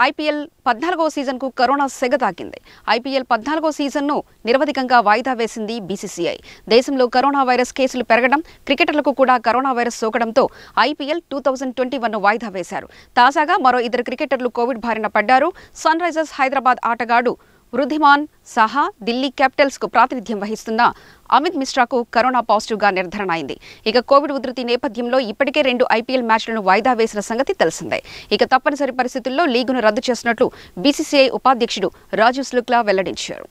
IPL పద్నాలుగో సీజన్కు corona సెగ తాకింది ఐపీఎల్ పద్నాలుగో సీజన్ను నిరవధికంగా వాయిదా వేసింది బీసీసీఐ దేశంలో కరోనా వైరస్ కేసులు పెరగడం క్రికెటర్లకు కూడా కరోనా వైరస్ సోకడంతో ఐపీఎల్ టూ థౌజండ్ ట్వంటీ వన్ను వాయిదా వేశారు తాజాగా మరో ఇద్దరు క్రికెటర్లు కోవిడ్ బారిన పడ్డారు సన్ రైజర్స్ హైదరాబాద్ ఆటగాడు వృద్ధిమాన్ సహా ఢిల్లీ క్యాపిటల్స్ కు ప్రాతినిధ్యం వహిస్తున్న అమిత్ మిశ్రాకు కరోనా పాజిటివ్ గా నిర్ధారణ అయింది ఇక కోవిడ్ ఉధృతి నేపథ్యంలో ఇప్పటికే రెండు ఐపీఎల్ మ్యాచ్లను వాయిదా వేసిన సంగతి తెలిసిందే ఇక తప్పనిసరి పరిస్థితుల్లో లీగును రద్దు చేసినట్లు బీసీసీఐ ఉపాధ్యక్షుడు రాజు స్లుక్లా వెల్లడించారు